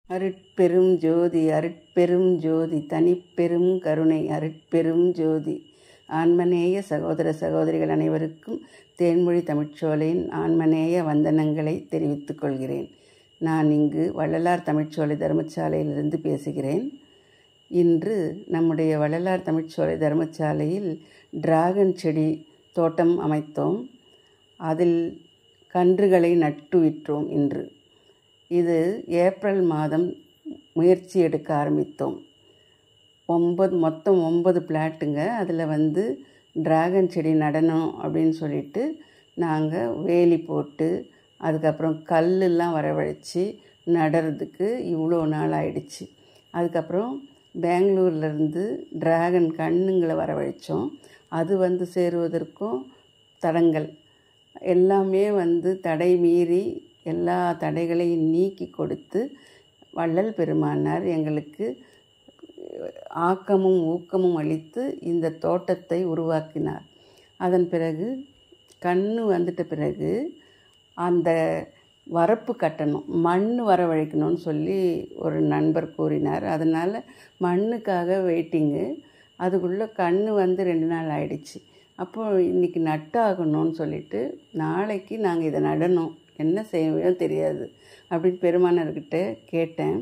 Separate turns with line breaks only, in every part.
அருட்பெரும் ஜோதி அருட்பெரும் ஜோதி தனிப்பெரும் கருணை அருட்பெரும் ஜோதி ஆன்மநேய சகோதர சகோதரிகள் அனைவருக்கும் தேன்மொழி தமிழ்ச்சோலையின் ஆன்மநேய வந்தனங்களை தெரிவித்துக் கொள்கிறேன் நான் இங்கு வள்ளலார் தமிழ்ச்சோலை தர்மசாலையிலிருந்து பேசுகிறேன் இன்று நம்முடைய வள்ளலார் தமிழ்ச்சோலை தர்மசாலையில் டிராகன் செடி தோட்டம் அமைத்தோம் அதில் கன்றுகளை நட்டு விற்றோம் இன்று இது ஏப்ரல் மாதம் முயற்சி எடுக்க ஆரம்பித்தோம் ஒம்பது மொத்தம் ஒம்பது பிளாட்டுங்க அதில் வந்து டிராகன் செடி நடணும் அப்படின்னு சொல்லிட்டு நாங்கள் வேலி போட்டு அதுக்கப்புறம் கல்லெல்லாம் வரவழைச்சி நடுறதுக்கு இவ்வளோ நாள் ஆயிடுச்சு அதுக்கப்புறம் பெங்களூர்லேருந்து டிராகன் கண்ணுங்களை வரவழைச்சோம் அது வந்து சேருவதற்கும் தடங்கள் எல்லாமே வந்து தடை மீறி எல்லா தடைகளையும் நீக்கி கொடுத்து வள்ளல் பெருமானார் எங்களுக்கு ஆக்கமும் ஊக்கமும் அளித்து இந்த தோட்டத்தை உருவாக்கினார் அதன் பிறகு கண்ணு வந்துட்ட பிறகு அந்த வரப்பு கட்டணும் மண் வரவழைக்கணும்னு சொல்லி ஒரு நண்பர் கூறினார் அதனால் மண்ணுக்காக வெயிட்டிங்கு அதுக்குள்ளே கண்ணு வந்து ரெண்டு நாள் ஆயிடுச்சு அப்போது இன்றைக்கி நட்டாகணும்னு சொல்லிட்டு நாளைக்கு நாங்கள் இதை நடணும் என்ன செய்வோம் தெரியாது அப்படின்னு பெருமானர்கிட்ட கேட்டேன்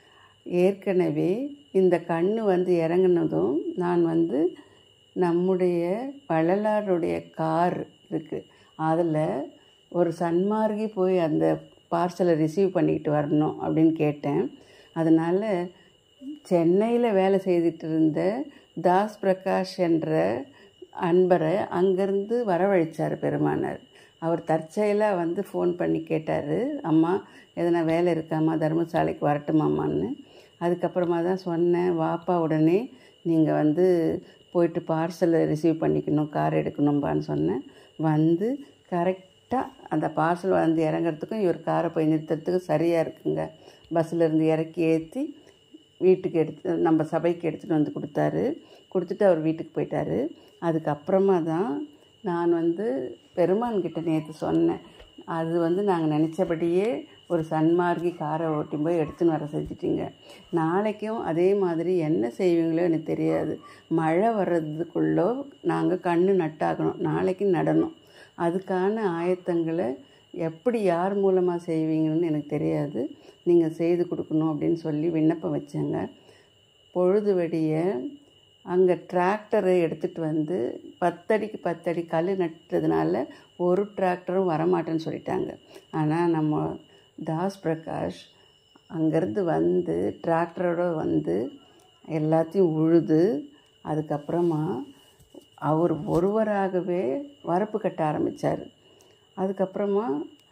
ஏற்கனவே இந்த கண்ணு வந்து இறங்கினதும் நான் வந்து நம்முடைய வள்ளலாருடைய கார் இருக்குது அதில் ஒரு சன்மார்கி போய் அந்த பார்சலை ரிசீவ் பண்ணிக்கிட்டு வரணும் அப்படின்னு கேட்டேன் அதனால் சென்னையில் வேலை செய்துட்டு இருந்த தாஸ் பிரகாஷ் என்ற அன்பரை அங்கேருந்து வரவழைச்சார் பெருமானார் அவர் தற்செயலாக வந்து ஃபோன் பண்ணி கேட்டார் அம்மா எதனா வேலை இருக்காம்மா தர்மசாலைக்கு வரட்டுமாம்மான்னு அதுக்கப்புறமா தான் சொன்னேன் வாப்பா உடனே நீங்கள் வந்து போயிட்டு பார்சலை ரிசீவ் பண்ணிக்கணும் கார் எடுக்கணும்பான்னு சொன்னேன் வந்து கரெக்டாக அந்த பார்சல் வந்து இறங்குறதுக்கும் இவர் காரை போய் நிறுத்துறதுக்கும் சரியாக இருக்குங்க பஸ்ஸில் இருந்து இறக்கி ஏற்றி வீட்டுக்கு எடுத்து நம்ம சபைக்கு எடுத்துகிட்டு வந்து கொடுத்தாரு கொடுத்துட்டு அவர் வீட்டுக்கு போயிட்டார் அதுக்கப்புறமா தான் நான் வந்து பெருமான்கிட்ட நேற்று சொன்னேன் அது வந்து நாங்கள் நினச்சபடியே ஒரு சன்மார்கி காரை ஓட்டி போய் எடுத்துன்னு வர செஞ்சிட்டிங்க நாளைக்கும் அதே மாதிரி என்ன செய்வீங்களோ எனக்கு தெரியாது மழை வர்றதுக்குள்ளோ நாங்கள் கண்ணு நட்டாகணும் நாளைக்கு நடணும் அதுக்கான ஆயத்தங்களை எப்படி யார் மூலமாக செய்வீங்கன்னு எனக்கு தெரியாது நீங்கள் செய்து கொடுக்கணும் அப்படின்னு சொல்லி விண்ணப்பம் வச்சேங்க பொழுது வெடிய அங்கே டிராக்டரை எடுத்துகிட்டு வந்து பத்தடிக்கு பத்தடி கல் நட்டுறதுனால ஒரு டிராக்டரும் வரமாட்டேன்னு சொல்லிட்டாங்க ஆனால் நம்ம தாஸ் பிரகாஷ் அங்கேருந்து வந்து டிராக்டரோட வந்து எல்லாத்தையும் உழுது அதுக்கப்புறமா அவர் ஒருவராகவே வரப்பு கட்ட ஆரம்பித்தார் அதுக்கப்புறமா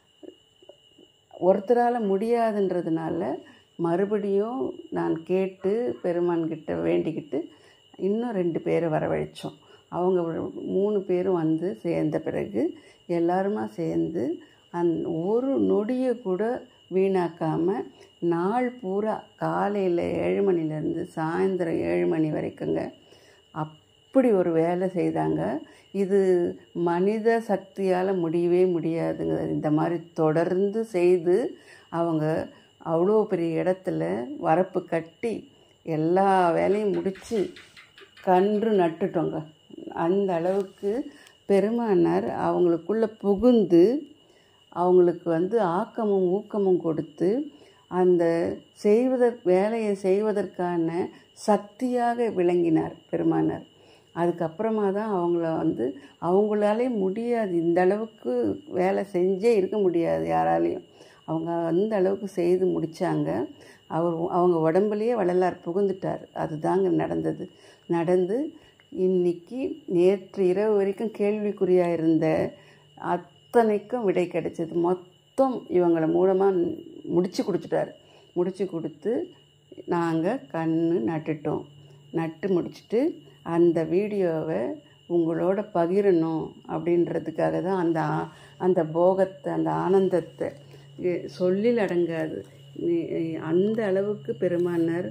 ஒருத்தரால் முடியாதுன்றதுனால மறுபடியும் நான் கேட்டு பெருமான்கிட்ட வேண்டிக்கிட்டு இன்னும் ரெண்டு பேரை வரவழைச்சோம் அவங்க மூணு பேரும் வந்து சேர்ந்த பிறகு எல்லாருமா சேர்ந்து அந் ஒரு நொடியை கூட வீணாக்காமல் நாள் பூரா காலையில் ஏழு மணிலேருந்து சாயந்தரம் ஏழு மணி வரைக்குங்க அப்படி ஒரு வேலை செய்தாங்க இது மனித சக்தியால் முடியவே முடியாதுங்க இந்த மாதிரி தொடர்ந்து செய்து அவங்க அவ்வளோ பெரிய இடத்துல வரப்பு கட்டி எல்லா வேலையும் முடித்து கன்று நட்டுட்டோங்க அந்த அளவுக்கு பெருமானார் அவங்களுக்குள்ளே புகுந்து அவங்களுக்கு வந்து ஆக்கமும் ஊக்கமும் கொடுத்து அந்த செய்வத வேலையை செய்வதற்கான சக்தியாக விளங்கினார் பெருமானார் அதுக்கப்புறமா தான் அவங்கள வந்து அவங்களாலே முடியாது இந்த அளவுக்கு வேலை செஞ்சே இருக்க முடியாது யாராலையும் அவங்க அந்த அளவுக்கு செய்து முடித்தாங்க அவர் அவங்க உடம்புலையே வள்ளலார் புகுந்துட்டார் அதுதாங்க நடந்தது நடந்து இன்னைக்கு நேற்று இரவு வரைக்கும் கேள்விக்குறியாக இருந்த அத்தனைக்கும் விடை கிடைச்சது மொத்தம் இவங்களை மூலமாக முடித்து கொடுத்துட்டார் முடித்து கொடுத்து நாங்கள் கண் நட்டுட்டோம் நட்டு முடிச்சுட்டு அந்த வீடியோவை உங்களோட பகிரணும் அப்படின்றதுக்காக தான் அந்த அந்த போகத்தை அந்த ஆனந்தத்தை சொல்லில் அடங்காது அந்த அளவுக்கு பெருமானார்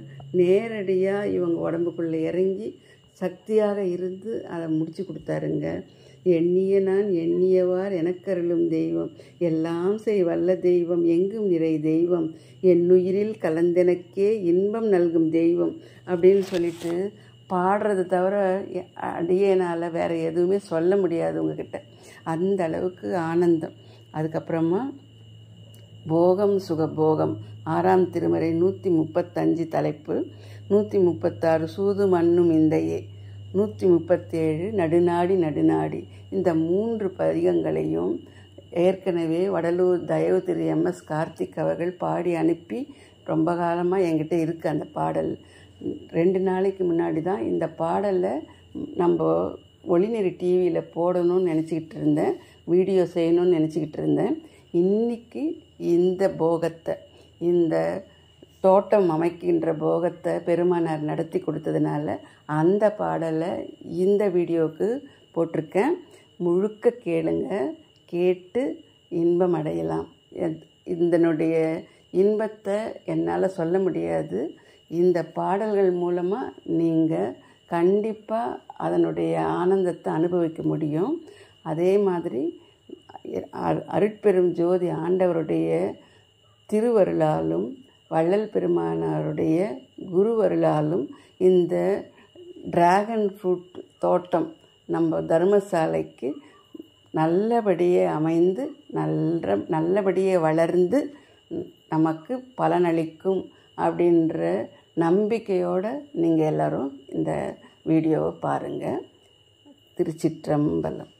நேரடியாக இவங்க உடம்புக்குள்ளே இறங்கி சக்தியாக இருந்து அதை முடித்து கொடுத்தாருங்க எண்ணிய நான் எண்ணியவார் எனக்கருளும் தெய்வம் எல்லாம் செய் வல்ல தெய்வம் எங்கும் நிறை தெய்வம் என்னுயிரில் கலந்தெனக்கே இன்பம் நல்கும் தெய்வம் அப்படின்னு சொல்லிட்டு பாடுறது தவிர எ- அடியேனால் வேறு எதுவுமே சொல்ல முடியாது உங்ககிட்ட அந்த அளவுக்கு ஆனந்தம் அதுக்கப்புறமா போகம் சுகபோகம் ஆறாம் திருமறை நூற்றி முப்பத்தஞ்சு தலைப்பு நூற்றி முப்பத்தாறு சூது மண்ணும் இந்தையே நூற்றி முப்பத்தேழு நடுநாடி நடுநாடி இந்த மூன்று பதிகங்களையும் ஏற்கனவே வடலூர் தயவு திரு எம்எஸ் கார்த்திக் அவர்கள் பாடி அனுப்பி ரொம்ப காலமாக என்கிட்ட இருக்குது அந்த பாடல் ரெண்டு நாளைக்கு முன்னாடி தான் இந்த பாடலை நம்ம ஒளிநெறி டிவியில் போடணும்னு நினச்சிக்கிட்டு இருந்தேன் வீடியோ செய்யணும்னு நினச்சிக்கிட்டு இருந்தேன் இன்னைக்கு இந்த போகத்தை இந்த தோட்டம் அமைக்கின்ற போகத்தை பெருமானார் நடத்தி கொடுத்ததுனால அந்த பாடலை இந்த வீடியோவுக்கு போட்டிருக்கேன் முழுக்க கேளுங்க கேட்டு இன்பம் அடையலாம் எத்- இதனுடைய இன்பத்தை என்னால் சொல்ல முடியாது இந்த பாடல்கள் மூலமாக நீங்கள் கண்டிப்பாக அதனுடைய ஆனந்தத்தை அனுபவிக்க முடியும் அதே மாதிரி அ- அருட்பெரும் ஜோதி ஆண்டவருடைய திருவருளாலும் வள்ளல் பெருமானாருடைய குருவருளாலும் இந்த டிராகன் ஃப்ரூட் தோட்டம் நம்ம தர்மசாலைக்கு நல்லபடியே அமைந்து நல்ல நல்லபடியே வளர்ந்து நமக்கு பலனளிக்கும் அப்படின்ற நம்பிக்கையோடு நீங்கள் எல்லாரும் இந்த வீடியோவை பாருங்கள் திருச்சிற்றம்பலம்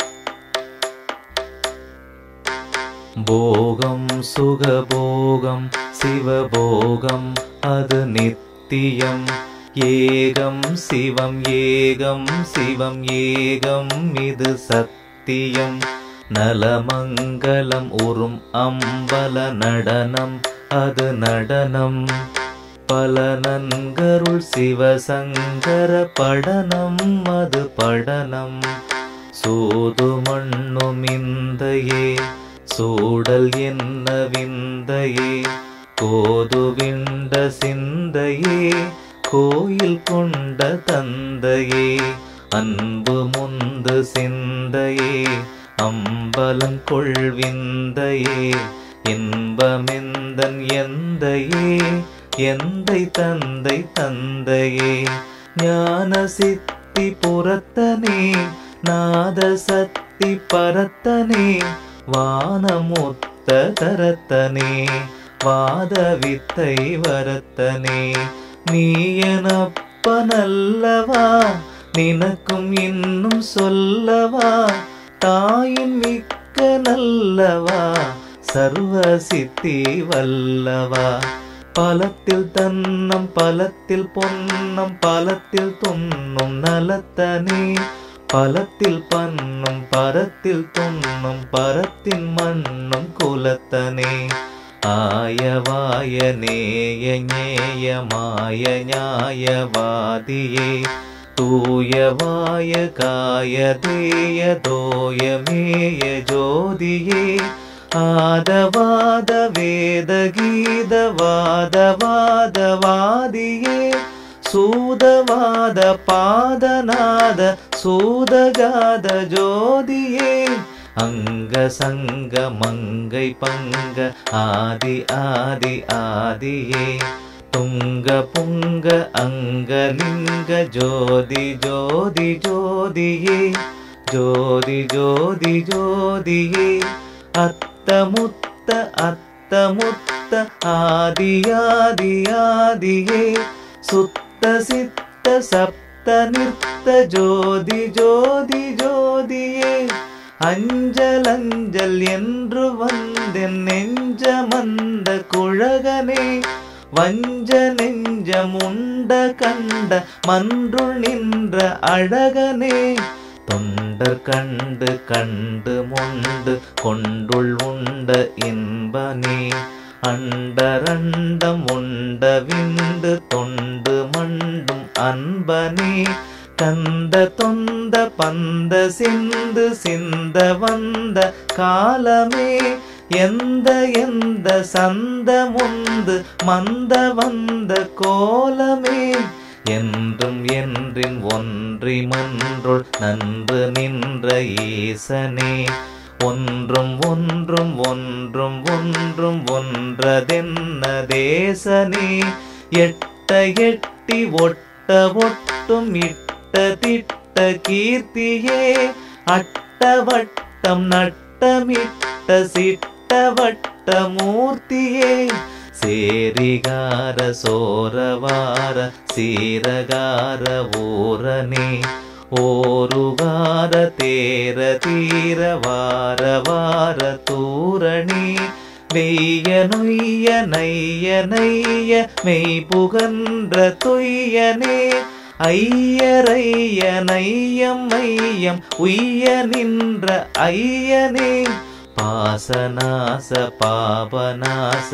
போகம் சுகபோகம் சிவபோகம் அது நித்தியம் ஏகம் சிவம் ஏகம் சிவம் ஏகம் இது சத்தியம் நலமங்கலம் உறும் அம்பல நடனம் அது நடனம் பல நன்கருள் சிவசங்கர படனம் அது படனம் சூது மண்ணும் இந்தையே சூடல் என்ன விந்தையே கோதுவிண்ட சிந்தையே கோயில் கொண்ட தந்தையே அன்பு முந்து சிந்தையே அம்பலங்கொள்விந்தையே இன்பமெந்தன் எந்தையே எந்தை தந்தை தந்தையே ஞான சித்தி புறத்தனே நாத சக்தி பரத்தனே வானமுத்த தரத்தனே வாத வித்தை வரத்தனே நீ எனப்பனல்லவா நினக்கும் இன்னும் சொல்லவா தாயின் மிக்க நல்லவா சர்வ சித்தி வல்லவா பலத்தில் தன்னம் பலத்தில் பொன்னம் பலத்தில் துண்ணும் நலத்தனே பலத்தில் பன்னும் பரத்தில் துண்ணும் பரத்தின் மண்ணும் குலத்தனே ஆயவாய நேய ஞேய மாய நியாயவாதியே தூயவாய காய தேய தோயமேய ஜோதியே ஆதவாத வேத கீத வாத வாதவாதியே சூதவாத பாதநாத சூதகாத ஜோதியே அங்க சங்க மங்கை பங்க ஆதி ஆதி ஆதியே துங்க புங்க அங்கலிங்க ஜோதி ஜோதி ஜோதியே ஜோதி ஜோதி ஜோதியே அத்தமுத்த அத்தமுத்த ஆதியாதி ஆதியே சுத்த சித்த சப்த நிறுத்த ஜோதி ஜோதி ஜோதியே அஞ்சல் அஞ்சல் என்று வந்தென் நெஞ்சமந்த குழகனே வஞ்ச நெஞ்சம் உண்ட கண்ட மன்றுள் நின்ற அழகனே தொண்டர் கண்டு கண்டு மொண்டு கொண்டுள் உண்ட இன்பனே அண்டரண்டம் உண்ட விந்து தொண்டு மண்டும் அன்பனே கந்த தொந்த பந்த சிந்து சிந்த வந்த காலமே எந்த எந்த சந்த முந்து மந்த வந்த கோலமே என்றும் என்றின் ஒன்றி மன்றுள் நன்று நின்ற ஈசனே ஒன்றும் ஒன்றும் ஒன்றும் ஒன்றும் ஒன்றதென்ன தேசனே எட்ட எட்டி ஒட்ட ஒட்டும் இட்ட திட்ட கீர்த்தியே அட்டவட்டம் நட்டமிட்ட சிட்டவட்ட மூர்த்தியே சேரிகார சோரவார சீரகார ஊரனே ஓருகார தேர தீர வார வார தூரணி வெய்ய நொய்ய நைய நைய மெய் புகன்ற துய்யனே ஐயரைய நையம் மையம் உய்ய நின்ற ஐயனே பாசநாச பாபநாச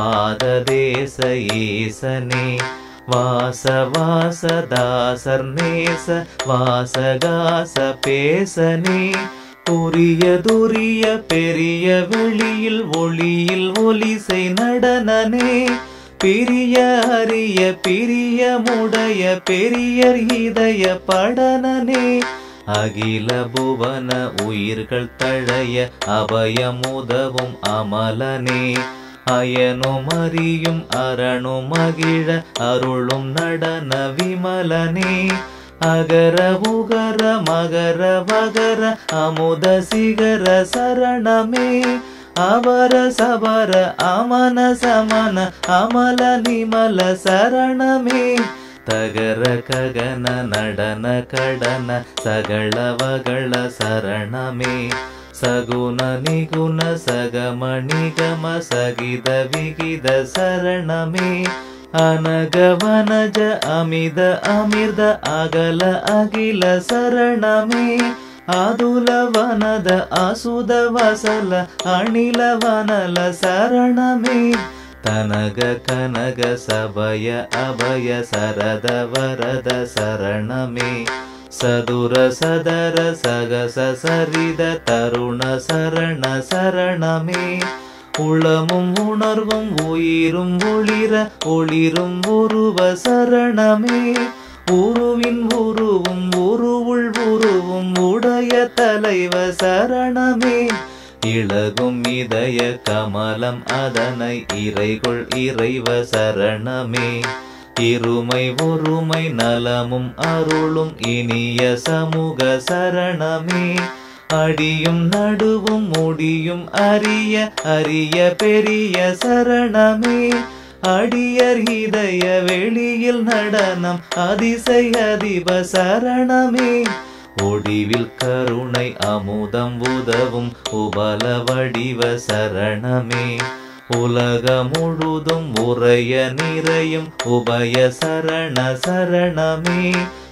பாததேச ஈசனே வாச வாச தாசர் நேச வாசகாச பேசனே புரிய துரிய பெரிய வெளியில் ஒளியில் ஒலிசை நடனனே பிரிய அரிய பிரியமுடைய பெரியர் இதய படனனே அகில புவன உயிர்கள் தழைய அபயமுதவும் அமலனே அயனும் அறியும் அரணும் மகிழ அருளும் நடன விமலனே அகர உகர மகர வகர அமுத சிகர சரணமே அவர சபர அமன சமன அமல நிமல சரணமே தகர ககன நடன கடன சகளவகள சரணமே சகுன நிகுண சகம நிகம சகித விகித சரணமே அனக வனஜ அமித அமிர்த அகல அகில சரணமே அதுல ವನದ ಅಸುದ ವಸಲ ಅಣಿಲ ವನಲ ಸರಣಮೇ ತನಗ ಕನಗ ಸಭಯ ಅಭಯ ಸರದ ವರದ ಸರಣಮೇ ಸದುರ ಸದರ ಸಗಸ ಸರಿದ ತರುಣ சரண சரணமே உளமும் உணர்வும் உயிரும் ஒளிர ஒளிரும் உருவ சரணமே உருவின் உருவும் உருவுள் உருவும் உடைய தலைவ சரணமே இளகும் இதய கமலம் அதனை இறைகொள் இறைவ சரணமே இருமை ஒருமை நலமும் அருளும் இனிய சமூக சரணமே அடியும் நடுவும் முடியும் அரிய அரிய பெரிய சரணமே அடியர் இதய வெளியில் நடனம் அதிசய அதிப சரணமே ஒடிவில் கருணை அமுதம் உதவும் உபல வடிவ சரணமே உலக முழுதும் உரைய நிறையும் உபய சரண சரணமே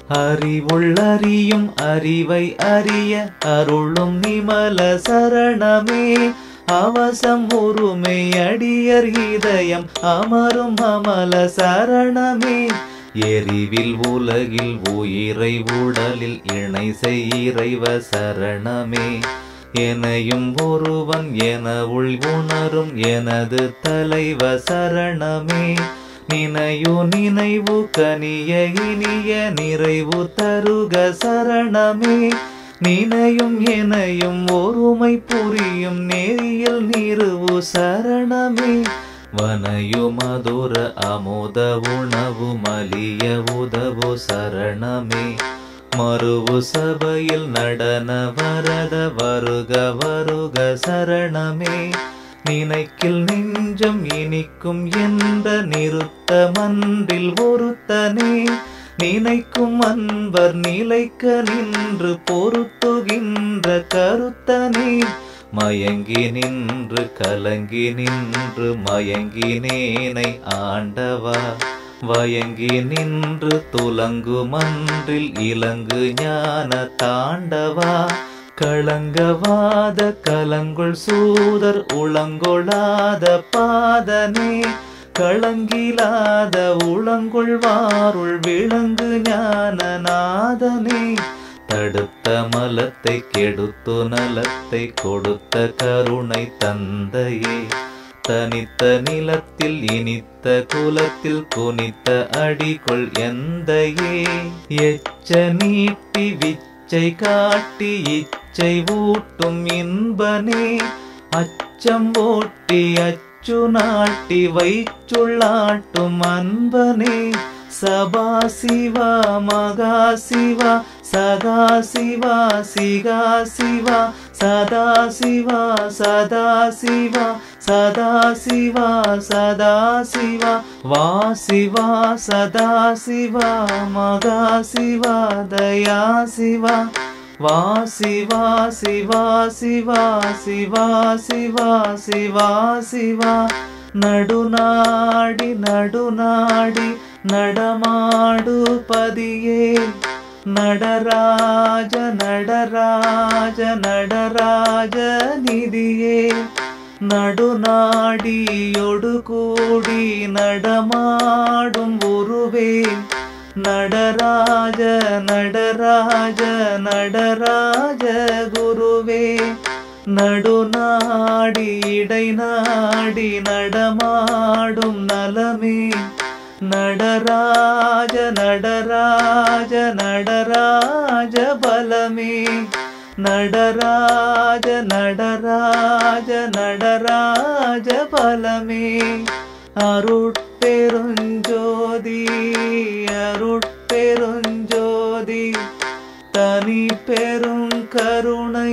அறிவுள்ளறியும் அறிவை அறிய அருளும் நிமல சரணமே அவசம் உருமை அடியர் இதயம் அமரும் அமல சரணமே எரிவில் உலகில் உயிரை உடலில் இணை செய்றைவ சரணமே எனையும் ஒருவன் என உள் உணரும் எனது தலைவ சரணமே நினையு நினைவு கனிய இனிய நிறைவு தருக சரணமே நினையும் எனையும் ஒருமை புரியும் நெறியில் நிறுவு சரணமே வனயு மதுர அமுத உணவு மலிய உதவு சரணமே மறுவு சபையில் நடன வரத வருக வருக சரணமே நினைக்கில் நெஞ்சம் இனிக்கும் என்ற நிறுத்த மன்றில் ஒருத்தனே நினைக்கும் அன்பர் நிலைக்க நின்று பொருத்துகின்ற கருத்தனே மயங்கி நின்று கலங்கி நின்று மயங்கினேனை ஆண்டவா வயங்கி நின்று துலங்கு மன்றில் இலங்கு ஞான தாண்டவா களங்கவாத கலங்குள் சூதர் உளங்கொளாத பாதனே களங்கிலாத உளங்குள் வாருள் விளங்கு ஞான நாதனே தடுத்த மலத்தை கெடுத்து நலத்தை கொடுத்த கருணை தந்தையே தனித்த நிலத்தில் இனித்த குலத்தில் குனித்த அடிகொள் எந்தையே எச்ச நீட்டி விச்சை காட்டி இச்சை ஊட்டும் இன்பனே அச்சம் ஓட்டி அச்சு நாட்டி வைச்சுள்ளாட்டும் அன்பனே சபா சிவா மகா சிவா சதா சிவா சிகா சிவா சதா சிவா சதா சிவா சதா சிவா சதா சிவா வா சிவா சதா சிவா மகா சிவா தயா சிவா வா சிவா சிவா சிவா சிவா சிவா சிவா சிவா நடுநாடி நடுநாடி நடமாடு பதியே நடராஜ நடராஜ நடராஜ நிதியே நடுநாடியொடு கூடி நடமாடும் உருவே நடராஜ நடராஜ நடராஜ குருவே நடுநாடி இடை நாடி நடமாடும் நலமே நடராஜ நடராஜ நடராஜ பலமே நடராஜ நடராஜ நடராஜ பலமே அருட்பெருஞ்சோதி அருட்பெருஞ்சோதி தனி பெரும் கருணை